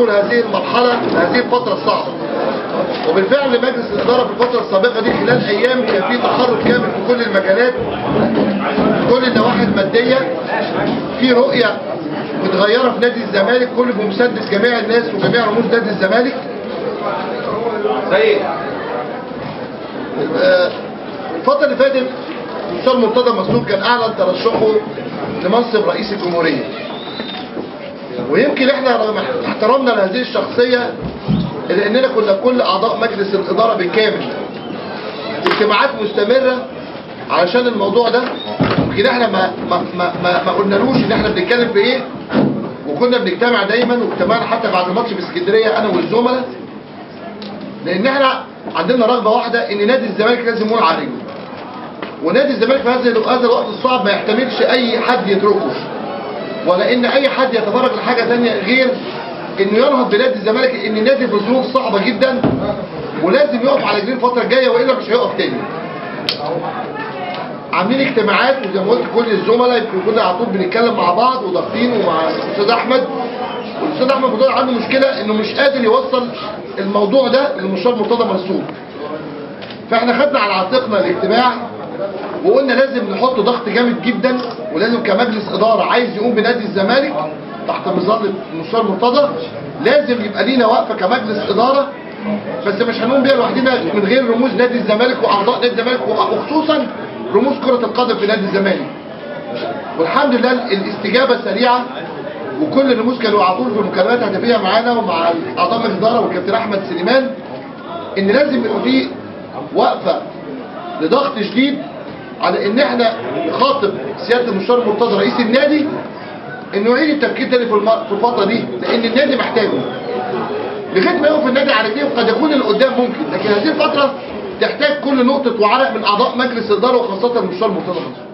تحمل هذه المرحلة هذه الفترة الصعبة وبالفعل مجلس الإدارة في الفترة السابقة دي خلال أيام كان في تحرك كامل في كل المجالات في كل النواحي المادية في رؤية متغيرة في نادي الزمالك كل بمسدس جميع الناس وجميع رموز نادي الزمالك زي آه، الفترة اللي فاتت الأستاذ مرتضى مسلوك كان أعلن ترشحه لمنصب رئيس الجمهورية ويمكن احنا رغم احترامنا لهذه الشخصية إلا إننا كنا كل أعضاء مجلس الإدارة بالكامل اجتماعات مستمرة علشان الموضوع ده يمكن احنا ما ما ما ما, ما قلنالوش ان احنا بنتكلم في ايه وكنا بنجتمع دايما واجتمعنا حتى بعد الماتش في اسكندريه انا والزملاء لان احنا عندنا رغبه واحده ان نادي الزمالك لازم يقول على رجله ونادي الزمالك في هذا هذا الوقت الصعب ما يحتملش اي حد يتركه ولا ان اي حد يتفرج لحاجه ثانيه غير انه ينهض بنادي الزمالك ان النادي في ظروف صعبه جدا ولازم يقف على رجليه الفتره الجايه والا مش هيقف تاني عاملين اجتماعات وزي ما قلت كل الزملاء يمكن كنا على طول بنتكلم مع بعض وضاغطين ومع الاستاذ احمد والاستاذ احمد مرتضى عنده مشكله انه مش قادر يوصل الموضوع ده للمستشار مرتضى منصور فاحنا خدنا على عاتقنا الاجتماع وقلنا لازم نحط ضغط جامد جدا ولازم كمجلس اداره عايز يقوم بنادي الزمالك تحت مظله المستشار مرتضى لازم يبقى لينا وقفه كمجلس اداره بس مش هنقوم بيها لوحدنا من غير رموز نادي الزمالك واعضاء نادي الزمالك وخصوصا رموز كره القدم في نادي الزمالك والحمد لله الاستجابه سريعه وكل الرموز كانوا على طول في مكالمات هاتفيه معانا ومع اعضاء مجلس الاداره والكابتن احمد سليمان ان لازم يبقى في وقفه لضغط شديد على ان احنا نخاطب سياده المستشار مرتضى رئيس النادي انه يعيد التفكير تاني في الم- في الفتره دي لان النادي محتاجه لغايه ما يقف النادي على رجليه وقد يكون اللي قدام ممكن لكن هذه الفتره تحتاج كل نقطه وعرق من اعضاء مجلس الاداره وخاصه المستشار مرتضى منصور